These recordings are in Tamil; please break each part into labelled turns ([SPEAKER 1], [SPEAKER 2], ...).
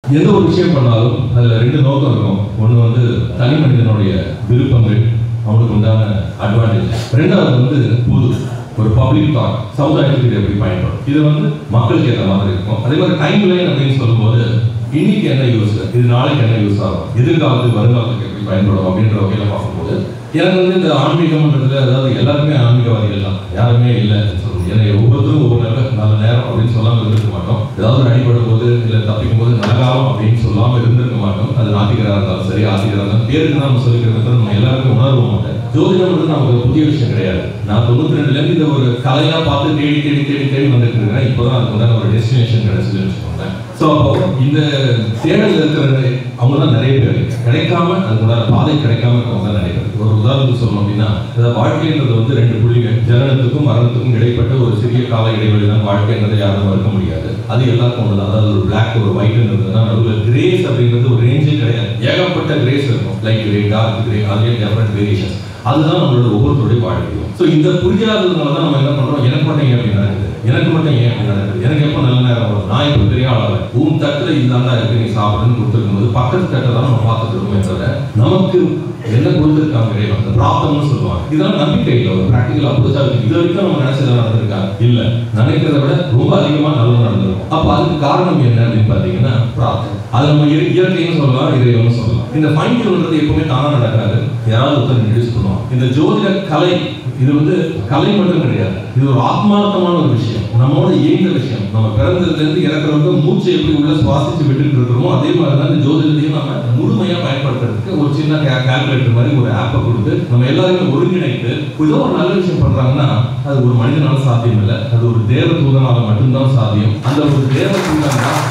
[SPEAKER 1] எந்த ஒரு விஷயம் பண்ணாலும் அதுல ரெண்டு நோக்கம் இருக்கும் ஒண்ணு வந்து தனி மனிதனுடைய விருப்பங்கள் அவனுக்கு உண்டான அட்வான்டேஜ் ரெண்டாவது வந்து பொது ஒரு பப்ளிக் தாட் சமுதாயத்துக்கு இது எப்படி பயன்படும் இது வந்து மக்களுக்கு ஏற்ற மாதிரி இருக்கும் அதே மாதிரி டைம் லைன் அப்படின்னு சொல்லும்போது இன்னைக்கு என்ன யூஸ் இது நாளைக்கு என்ன யூஸ் ஆகும் எதிர்காலத்துக்கு வருங்காலத்துக்கு எப்படி பயன்படும் அப்படின்ற வகையில பார்க்கும்போது எனக்கு வந்து இந்த ஆன்மீகம்ன்றதுல அதாவது எல்லாருமே ஆன்மீகவாதிகள் தான் யாருமே இல்லை சொல்லுங்க ஏன்னா ஒவ்வொருத்தரும் ஒவ்வொரு நல்ல நல்ல நேரம் அப்படின்னு சொல்லாம இருந்திருக்க மாட்டோம் ஏதாவது ஒரு அடிபடும் போது இல்லை தப்பிக்கும் போது நலகாலம் அப்படின்னு சொல்லாம இருந்திருக்க மாட்டோம் அது நாத்திகராக இருந்தாலும் சரி ஆசிரியராக இருந்தாலும் பேருக்கு தான் நம்ம சொல்லிக்கிறது நம்ம எல்லாருமே உணர்வோம் மாட்டேன் ஜோதிடம் வந்து நமக்கு ஒரு புதிய விஷயம் கிடையாது நான் தொண்ணூத்தி ரெண்டுல இருந்து இதை ஒரு கலையா பார்த்து தேடி தேடி தேடி தேடி வந்துட்டு இருக்கிறேன் இப்போதான் அதுக்கு உண்டான ஒரு டெஸ்டினேஷன் கிடைச்சதுன்னு வச்சுக்கோங்க ஸோ அப்போ இந்த தேடல் இருக்கிற அவங்க தான் நிறைய பேர் கிடைக்காம அதுக்கு உண்டான பாதை கிடைக்காம இருக்கவங்க தான் நிறைய பேர் ஒரு உதாரணத்துக்கு சொல்லணும் அப்படின்னா அதாவது வாழ்க்கைன்றது வந்து ரெண்டு புள்ளிகள் ஜனனத்துக்கும் மரணத்துக்கும் இடைப்பட்ட ஒரு சிறிய கால இடைவெளி தான் வாழ்க்கைன்றதை யாரும் மறுக்க முடியாது அது எல்லாருக்கும் ஒன்று அதாவது ஒரு பிளாக் ஒரு ஒயிட் இருந்ததுன்னா நடுவில் கிரேஸ் அப்படின்றது ஒரு ரேஞ்சே கிடையாது ஏகப்பட்ட கிரேஸ் இருக்கும் லைட் கிரே டார்க் கிரே அதுலேயே டிஃப்ரெண்ட் வேரியேஷன்ஸ் அதுதான் நம்மளோட ஒவ்வொருத்தருடைய வாழ்க்கையும் ஸோ இந்த புரியாததுனால தான் நம்ம என்ன பண்றோம் எனக்கு மட்டும் ஏன் அப்படி நடக்குது எனக்கு மட்டும் ஏன் அப்படி நடக்குது எனக்கு எப்போ நல்ல நேரம் வரும் நான் இப்போ பெரிய ஆளாவேன் உன் தட்டுல இதாண்டா இருக்கு நீ சாப்பிடுன்னு கொடுத்துருக்கும் போது பக்கத்து தட்டை தான் நம்ம பார்த்துட்டு இருக்கோமே தவிர நமக்கு என்ன கொடுத்துருக்காங்க இறைவன் அந்த பிராப்தம்னு சொல்லுவாங்க இதெல்லாம் நம்பிக்கை இல்லை ஒரு ப்ராக்டிக்கல் அப்ரோச்சா இருக்கு இது வரைக்கும் நம்ம நினைச்சதெல்லாம் நடந்திருக்கா இல்ல நினைக்கிறத விட ரொம்ப அதிகமா நல்லது நடந்திருக்கும் அப்ப அதுக்கு காரணம் என்ன அப்படின்னு பாத்தீங்கன்னா பிரார்த்தனை அது நம்ம இய- இயற்கைன்னு சொல்லலாம் இறைவனும் சொல்லலாம் இந்த ஃபைன் டியூன்றது எப்பவுமே தானா நடக்காது யாராவது ஒருத்தர் இன்ட்ரடியூஸ் பண்ணுவாங்க இந்த ஜோதிட கலை இது வந்து கலை மட்டும் கிடையாது இது ஒரு ஆத்மார்த்தமான ஒரு விஷயம் நம்மோட இயந்த விஷயம் நம்ம பிறந்ததுல இருந்து இறக்குறவங்க மூச்சை எப்படி உள்ள சுவாசிச்சு விட்டுட்டு இருக்கிறோமோ அதே மாதிரி தான் இந்த ஜோதிடத்தையும் நம்ம முழுமையா பயன்படுத்துறதுக்கு ஒரு சின்ன கால்குலேட்டர் மாதிரி ஒரு ஆப்பை கொடுத்து நம்ம எல்லாருமே ஒருங்கிணைத்து ஏதோ ஒரு நல்ல விஷயம் பண்றாங்கன்னா அது ஒரு மனிதனால சாத்தியம் இல்லை அது ஒரு தேவ தூதனால மட்டும்தான் சாத்தியம் அந்த ஒரு தேவ தூதன் தான்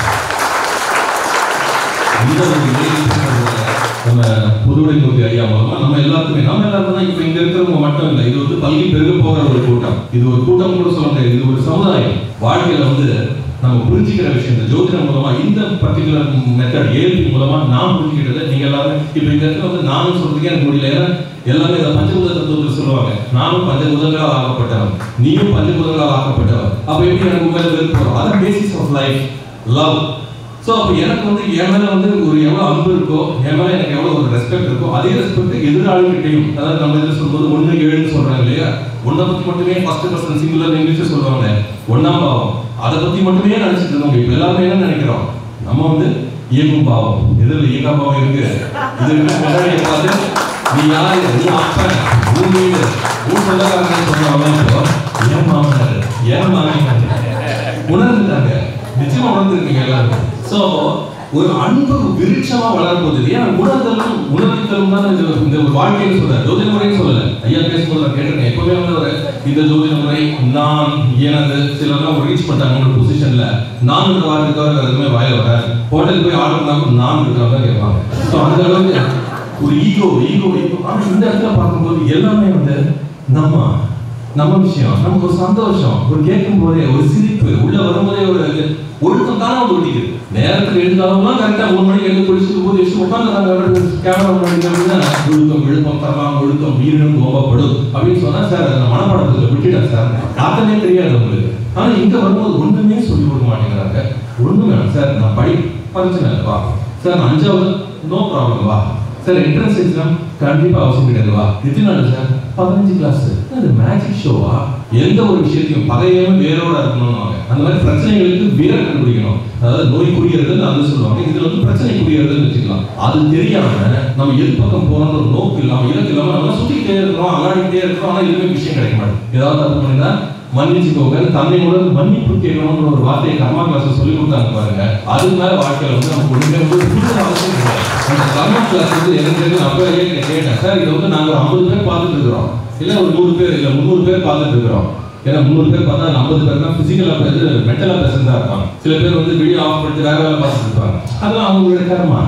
[SPEAKER 1] இந்த ஒரு இணையத்துல நம்ம புதுவை மூர்த்தி ஐயா மூலமா நம்ம எல்லாருக்குமே நம்ம எல்லாருமே இப்ப இங்க இருக்கிறவங்க மட்டும் இல்லை இது வந்து பல்கி பெருக போகிற ஒரு கூட்டம் இது ஒரு கூட்டம் கூட சொல்ல முடியாது இது ஒரு சமுதாயம் வாழ்க்கையில வந்து நம்ம புரிஞ்சுக்கிற விஷயம் இந்த ஜோதிடம் மூலமா இந்த பர்டிகுலர் மெத்தட் ஏபி மூலமா நான் புரிஞ்சுக்கிட்டதை நீங்க எல்லாரும் இப்ப இந்த இடத்துல வந்து நானும் சொல்றதுக்கு எனக்கு முடியல ஏன்னா எல்லாமே இந்த பஞ்சபூத தத்துவத்தில் சொல்லுவாங்க நானும் பஞ்சபூதங்களால் ஆக்கப்பட்டவன் நீயும் பஞ்சபூதங்களால் ஆக்கப்பட்டவன் அப்ப எப்படி எனக்கு உண்மையில வெறுப்பு வரும் அதான் basis of life love so அப்போ எனக்கு வந்து என் மேல வந்து ஒரு எவ்வளோ அன்பு இருக்கோ என் மேல எனக்கு எவ்வளோ ஒரு ரெஸ்பெக்ட் இருக்கோ அதே ரெஸ்பெக்ட் எதிராளிகிட்டையும் அதாவது நம்ம இதில் சொல்லும்போது ஒன்று ஏழுன்னு சொல்றாங்க இல்லையா ஒன்றை பற்றி மட்டுமே ஃபர்ஸ்ட் பர்சன் சிங்குலர் இங்கிலீஷ் சொல்லுவாங்க ஒன்னாம் பாவம் அதை பற்றி மட்டுமே நினைச்சிட்டு இருந்தவங்க இப்போ எல்லாருமே என்ன நினைக்கிறோம் நம்ம வந்து இயங்கும் பாவம் எதில் இயங்கா பாவம் இருக்கு இது முன்னாடியை பார்த்து நீ யாரு நீ அப்பன் உன் வீடு உன் சொந்தக்காரங்க சொன்னவங்க இப்போ ஏன் மாமனார் ஏன் மாமியார் உணர்ந்துட்டாங்க நிச்சயமா உணர்ந்துருக்கீங்க எல்லாரும் சோ ஒரு அன்பு விருட்சமா வளரும் போது ஏன்னா உணர்தலும் உணர்த்தலும் தான் இந்த இந்த ஒரு வாழ்க்கைன்னு சொல்ற ஜோதிட முறைன்னு சொல்லல ஐயா பேசும்போது நான் கேட்டிருக்கேன் எப்பவுமே வந்து ஒரு இந்த ஜோதிட முறை நான் எனது சிலர்லாம் ஒரு ரீச் பண்ணிட்டாங்க ஒரு பொசிஷன்ல நான் இந்த வார்த்தை தவிர எதுவுமே வாயில வராது ஹோட்டலுக்கு போய் ஆர்டர் பண்ணாம நான் இருக்கிறவங்க கேட்பாங்க ஸோ அந்த அளவுக்கு ஒரு ஈகோ ஈகோ ஈகோ ஆனா இந்த இடத்துல பார்க்கும்போது எல்லாமே வந்து நம்ம நம்ம விஷயம் நமக்கு ஒரு சந்தோஷம் ஒரு கேட்கும் போதே ஒரு சிரிப்பு உள்ள வரும்போதே ஒரு ஒழுக்கம் தானே வந்து ஒட்டிக்குது நேரத்துக்கு எழுந்தாலும் கரெக்டா மூணு மணிக்கு எழுந்து குளிச்சுட்டு போது வச்சு உட்காந்து கேமரா முன்னாடி ஒழுக்கம் விழுப்பம் தரலாம் ஒழுக்கம் வீரனும் கோபப்படும் அப்படின்னு சொன்னா சார் அதை நான் மனப்பாடத்துல விட்டுட்டேன் சார் பார்த்தனே தெரியாது உங்களுக்கு ஆனா இங்க வரும்போது ஒண்ணுமே சொல்லி கொடுக்க மாட்டேங்கிறாங்க ஒண்ணு வேணும் சார் நான் படி பிரச்சனை இல்லை வா சார் நான் அஞ்சாவது நோ ப்ராப்ளம் வா சார் என்ட்ரன்ஸ் எக்ஸாம் கண்டிப்பா அவசியம் கிடையாது வா எத்தனை நாள் சார் பதினஞ்சு கிளாஸ் அது மேஜிக் ஷோவா எந்த ஒரு விஷயத்தையும் பகையவும் வேரோட இருக்கணும்னு அந்த மாதிரி பிரச்சனைகளுக்கு வேர் கண்டுபிடிக்கணும் அதாவது நோய் குடியறதுன்னு அது சொல்லுவாங்க இதுல வந்து பிரச்சனை குடியறதுன்னு வச்சுக்கலாம் அது தெரியாம நம்ம எது பக்கம் போறோம்னு ஒரு நோக்கு இல்லாம இலக்கு இல்லாம நம்ம சுத்திக்கிட்டே இருக்கிறோம் அலாடிக்கிட்டே இருக்கிறோம் ஆனா எதுவுமே விஷயம் கிடைக்க மாட்டேங்குது ஏதாவது தப்பு பண்ணினா மன்னிச்சுக்கோங்க தன்னை கூட மன்னிப்பு கேட்கணும்னு ஒரு வார்த்தையை கர்மா கிளாஸ் சொல்லி கொடுத்தாங்க பாருங்க அதுக்கு மேல வாழ்க்கையில வந்து நமக்கு ஒண்ணுமே வந்து புது அவசியம் கிடையாது அந்த கர்மா கிளாஸ் வந்து எனக்கு தெரிஞ்சு நான் அப்பவே கேட்டேன் சார் இதை வந்து நாங்க ஒரு ஐம்பது பேர் பார்த்துட்டு இருக்கிறோம் இல்ல ஒரு நூறு பேர் இல்ல முந்நூறு பேர் பார்த்துட்டு இருக்கிறோம் ஏன்னா முந்நூறு பேர் பார்த்தா ஐம்பது பேர் தான் பிசிக்கலா பேர் மென்டலா பேசண்டா இருப்பாங்க சில பேர் வந்து வீடியோ ஆஃப் பண்ணிட்டு வேற வேலை பார்த்துட்டு இருப்பாங்க அதெல்லாம் அவங்களுடைய கர்மா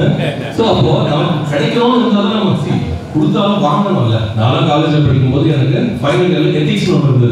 [SPEAKER 1] சோ அப்போ நமக்கு கிடைக்கணும்னு இருந்தாலும் நம்ம see, கொடுத்தாலும் வாங்கணும்ல நானும் காலேஜ்ல படிக்கும்போது எனக்கு ஃபைனல் இயர்ல எத்திக்ஸ் ஒன்று இருந்தது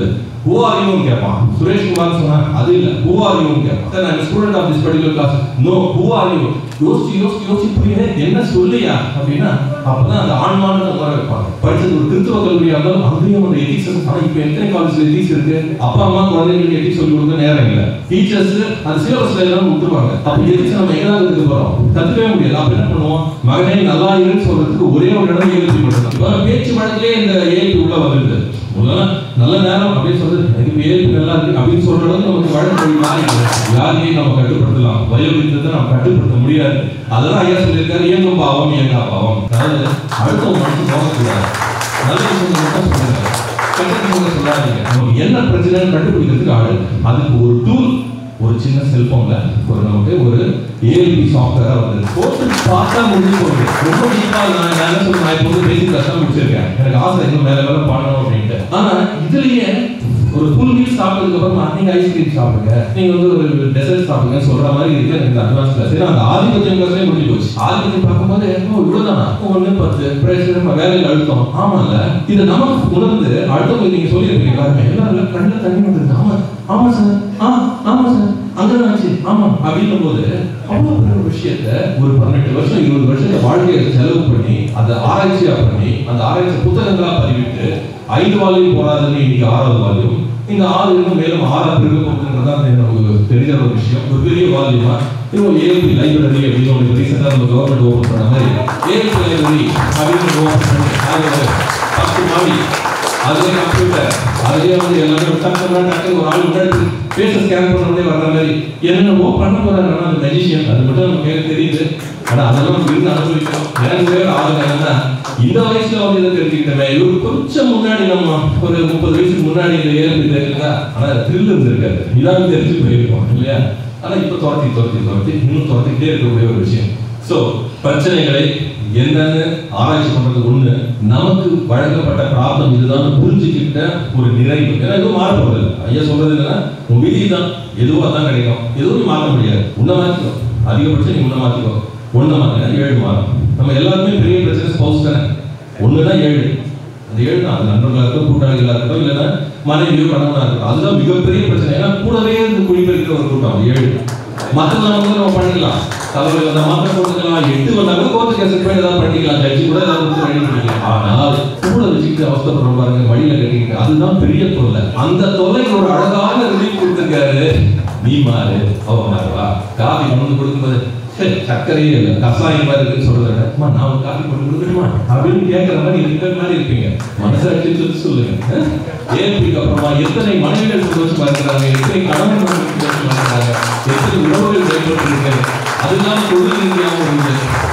[SPEAKER 1] ஹூ ஆர் யூ கேட்பான் சுரேஷ் குமார் சொன்னா அது இல்ல ஹூ ஆர் யூ கேட்பான் சார் நான் student of this particular class no who are you யோசிச்சு யோசிச்சு யோசிச்சு புரியல என்ன சொல்லியா அப்படின்னா அப்பதான் அந்த ஆன்மான உணர வைப்பாங்க படிச்சது ஒரு கிறிஸ்துவ கல்லூரியா இருந்தாலும் அங்கேயும் அந்த எதிக்ஸ் ஆனா இப்போ எத்தனை காலேஜ்ல எதிக்ஸ் இருக்கு அப்பா அம்மா குழந்தைங்களுக்கு எதிக்ஸ் சொல்லி கொடுக்க நேரம் இல்ல டீச்சர்ஸ் அந்த சிலபஸ்ல எல்லாம் விட்டுருவாங்க அப்ப எதிக்ஸ் நம்ம எங்க இருக்க போறோம் கத்துக்கவே முடியாது அப்ப என்ன பண்ணுவோம் மகனே நல்லா இருன்னு சொல்றதுக்கு ஒரே ஒரு இடம் ஏழுப்பி மட்டும் பேச்சு வழக்கிலே இந்த ஏழுப்பி உள்ள வந்துருது முதல்ல நல்ல நேரம் அப்படின்னு சொல்றது எனக்கு ஏழுப்பி நல்லா இருக்கு அப்படின்னு சொல்ற அளவுக்கு நமக்கு வழக்கு மொழி மாறி யாரையும் நம்ம கட்டுப்படுத்தலாம் வயோவிருத்தத்தை நம்ம கட்டுப்படுத்த முடியாது அதெல்லாம் ஐயா சொல்லியிருக்காரு இயங்கும் பாவம் இயங்கா பாவம் அதாவது அடுத்த மனசு போகக்கூடாது நல்ல விஷயத்தை மட்டும் சொல்லுங்க கெட்ட விஷயத்தை சொல்லாதீங்க நமக்கு என்ன பிரச்சனைன்னு கண்டுபிடிக்கிறதுக்கு ஆளு அதுக்கு ஒரு டூல் ஒரு சின்ன செல்போன்ல ஒரு நமக்கு ஒரு ஏஎல்பி சாஃப்ட்வேரா வந்து போட்டு பார்த்தா முடிஞ்சு போகுது ரொம்ப டீப்பா நான் நான் என்ன சொல்றேன் நான் இப்போ வந்து பேசிக் கிளாஸ் தான் முடிச்சிருக்கேன் எனக்கு ஆசை இன்னும் மேல மேல பண்ணணும் அப்படின்ட்டு ஆனா இதுலயே ஒரு ஃபுல் மீல் சாப்பிட்டதுக்கு அப்புறமா நீங்க ஐஸ்கிரீம் சாப்பிடுங்க நீங்க வந்து ஒரு டெசர்ட் சாப்பிடுங்க சொல்ற மாதிரி இருக்கு எனக்கு இந்த அட்வான்ஸ் கிளாஸ் ஏன்னா அந்த ஆதிபத்தியம் கிளாஸ்லேயே முடிஞ்சு போச்சு ஆதிபத்தியம் பார்க்கும்போது ஓ இவ்வளவுதானா ஒண்ணு பத்து பிரஷர் வேலையில் அழுத்தம் ஆமால இதை நமக்கு உணர்ந்து அடுத்தவங்க நீங்க சொல்லியிருப்பீங்க எல்லாருமே எல்லாரும் கண்ணில் தண்ணி வந்துருது ஆமா ஆமா சார் ஆ ஆமா சார் அங்கதான் ஆச்சு ஆமா அப்படின்னும் போது அவ்வளவு பெரிய ஒரு விஷயத்த ஒரு பதினெட்டு வருஷம் இருபது வருஷத்தை வாழ்க்கையை செலவு பண்ணி அதை ஆராய்ச்சியா பண்ணி அந்த ஆராய்ச்சி புத்தகங்களா பதிவிட்டு ஐந்து வால்யூம் போராதுன்னு இன்னைக்கு ஆறாவது வால்யூம் இந்த ஆறு இன்னும் மேலும் ஆறா பிரிவு போகுதுன்றது தான் நமக்கு தெரிஞ்ச ஒரு விஷயம் ஒரு பெரிய வால்யூமா இன்னும் ஏபி லைப்ரரி அப்படின்னு ஒன்று ரீசெண்டாக நம்ம கவர்மெண்ட் ஓப்பன் பண்ண மாதிரி ஏபி லைப்ரரி அப்படின்னு ஓப்பன் பண்ணி அது ஒரு பத்து மாடி அதுலேயே கம்ப்யூட்டர் அதுலேயே வந்து எல்லாமே டக்குனா டக்கு ஒரு ஆள் முன்னாடி பேச ஸ்கேன் பண்ண உடனே வர்ற மாதிரி என்னென்னவோ பண்ண போறாங்க ஆனா அந்த மெஜிஷியன் அது மட்டும் நமக்கு மேல தெரியுது ஆனா அதெல்லாம் இருந்து அனுபவிக்கணும் எனக்கு வேற ஆளுங்க என்னன்னா இந்த வயசுல வந்து இதை தெரிஞ்சுக்கிட்டமே இவர் கொஞ்சம் முன்னாடி நம்ம ஒரு முப்பது வயசுக்கு முன்னாடி இந்த ஏற்பு தெரியுதா ஆனா த்ரில் இருந்திருக்காது இதான் தெரிஞ்சு போயிருக்கோம் இல்லையா ஆனா இப்ப துரத்தி துரத்தி துரத்தி இன்னும் துரத்திக்கிட்டே இருக்கக்கூடிய ஒரு விஷயம் சோ பிரச்சனைகளை என்னன்னு ஆராய்ச்சி பண்றது ஒண்ணு நமக்கு வழங்கப்பட்ட பிராப்தம் இதுதான் புரிஞ்சுக்கிட்ட ஒரு நிறைவு ஏன்னா எதுவும் மாற போறது இல்லை ஐயா சொல்றது என்னன்னா உன் விதி தான் எதுவா தான் கிடைக்கும் எதுவும் நீ மாற்ற முடியாது உன்னை மாத்திக்கோ அதிகபட்சம் நீ உன்னை மாத்திக்கோ ஒண்ணு மாத்தினா ஏழு மாறும் நம்ம எல்லாருமே பெரிய பிரச்சனை ஸ்பௌஸ் தானே ஒண்ணுதான் ஏழு அந்த ஏழு தான் அது நண்பர்களா இருக்கட்டும் கூட்டாளிகளா இருக்கட்டும் இல்லைன்னா மனைவியோ கணவனா இருக்கட்டும் அதுதான் மிகப்பெரிய பிரச்சனை ஏன்னா கூடவே இருந்து குடிப்பெருக்கிற ஒரு கூட்டம் அது ஏழு மத்தவங்க வந்து நம்ம பண்ணிக்கலாம் தலைவர் வந்தா மாத்திரம் போட்டுக்கலாம் எட்டு வந்தாலும் கோர்ட்டு கேஸ் போய் ஏதாவது பண்ணிக்கலாம் ஜட்ஜி கூட ஏதாவது கொடுத்து ரெடி பண்ணிக்கலாம் ஆனால் கூட வச்சுக்கிட்டு அவஸ்தப்படுறோம் பாருங்க வழியில கட்டிக்கிட்டு அதுதான் பெரிய தொல்லை அந்த தொல்லைக்கு ஒரு அழகான ரிலீஃப் கொடுத்துருக்காரு நீ மாறு அவ மாறுவா காஃபி கொண்டு வந்து கொடுக்கும்போது "சே, சர்க்கரையே இல்லை கசாயம் மாதிரி இருக்குன்னு சொல்றத விட, அம்மா நான் ஒரு காஃபி கொண்டு கொடுக்கணுமா அப்படின்னு கேட்கற மாதிரி இருக்கிற மாதிரி இருப்பீங்க மனசாட்சி சொல்லி சொல்லுங்க ஏபிக்கு அப்புறமா எத்தனை மனைவிகள் சந்தோஷமா இருக்கிறாங்க எத்தனை கணவன் சந்தோஷமா இருக்கிறாங்க எத்தனை உறவுகள் செயல்பட்டு அதுதான் தொழில் ரீதியாக உண்டு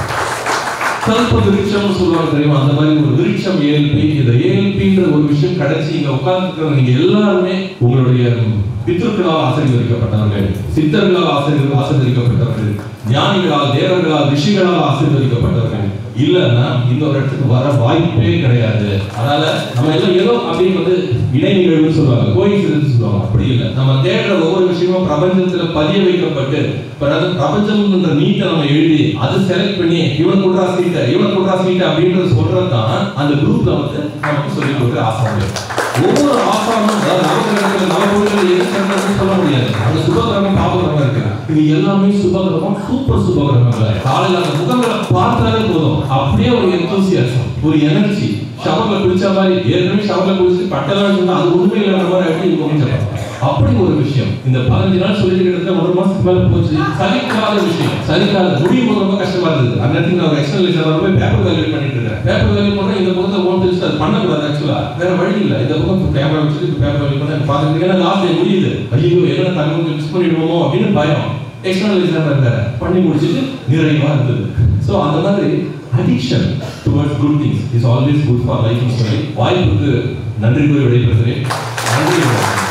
[SPEAKER 1] கல்ப விருட்சம்னு சொல்லுவாங்க தெரியுமா அந்த மாதிரி ஒரு விருட்சம் ஏஎல்பி இந்த ஏஎல்பின்ற ஒரு விஷயம் கிடைச்சி இங்க உட்கார்ந்து நீங்க எல்லாருமே உங்களுடைய பித்ருக்களால் ஆசீர்வதிக்கப்பட்டவர்கள் சித்தர்களால் ஆசீர்வ ஆசீர்வதிக்கப்பட்டவர்கள் ஞானிகளால் தேவர்களால் ரிஷிகளால் ஆசீர்வதிக்கப்பட்டவர்கள் இல்லைன்னா இந்த ஒரு இடத்துக்கு வர வாய்ப்பே கிடையாது அதனால நம்ம எல்லாம் ஏதோ அப்படின்னு வந்து இணை நிகழ்வுன்னு சொல்லுவாங்க கோயின்சிடன்ஸ் சொல்லுவாங்க அப்படி இல்லை நம்ம தேடுற ஒவ்வொரு விஷயமும் பிரபஞ்சத்துல பதிய வைக்கப்பட்டு பிறகு பிரபஞ்சம்ன்ற நீட்டை நம்ம எழுதி அதை செலக்ட் பண்ணி இவன் குட்ரா சீட்டை இவன் குட்ரா சீட்டை அப்படின்றது சொல்றது தான் அந்த குரூப்ல வந்து நமக்கு சொல்லி கொடுக்குற ஆசாமிகள் ஒவ்வொரு ஆசாமும் அதாவது நவகிரகத்துல நவகோள்கள் எது சிறந்ததுன்னு சொல்ல முடியாது அந்த சுபகிரகம் பாபகிரகம் இருக்கு இது எல்லாமே சுபகிரகம் சூப்பர் சுபகிரகங்கள் காலையில அந்த முகங்களை பார்த்தாலே போதும் அப்படியே ஒரு எந்தூசியாசம் ஒரு எனர்ஜி ஷவர்ல குளிச்ச மாதிரி ஏற்கனவே ஷவர்ல குளிச்சு பட்டெல்லாம் சொன்னா அது உண்மை இல்லாத மாதிரி எப்படி இது முடிஞ்சலாம் அப்படி ஒரு விஷயம் இந்த பதினஞ்சு நாள் சொல்லி கிட்டத்தட்ட ஒரு மாசத்துக்கு மேல போச்சு சலிக்காத விஷயம் சலிக்காத முடியும் போது ரொம்ப கஷ்டமா இருந்தது அந்த இடத்துக்கு நான் ஒரு எக்ஸ்டர்னல் லெக்சர் போய் பேப்பர் வேல்யூ பண்ணிட்டு இருக்கேன் பேப்பர் வேல்யூ பண்ணா இந்த பக்கத்தை ஓன் தெரிஞ்சு அது பண்ணக்கூடாது ஆக்சுவலா வேற வழி இல்லை இந்த பக்கம் கேமரா வச்சுட்டு பேப்பர் வேல்யூ பண்ண பாத்துக்கிட்டு ஏன்னா லாஸ்ட் டைம் முடியுது ஐயோ என்ன தகவல் மிஸ் பண்ணிடுவோமோ அப்படின்னு பயம் எக்ஸ்டர்னல் எக்ஸாம் இருந்தாரு பண்ணி முடிச்சிட்டு நிறைவா இருந்தது ஸோ அந்த மாதிரி addiction towards good things is always good for life style வாய்ப்புக்கு நன்றி கூறி விடைபெறுகிறேன் நன்றி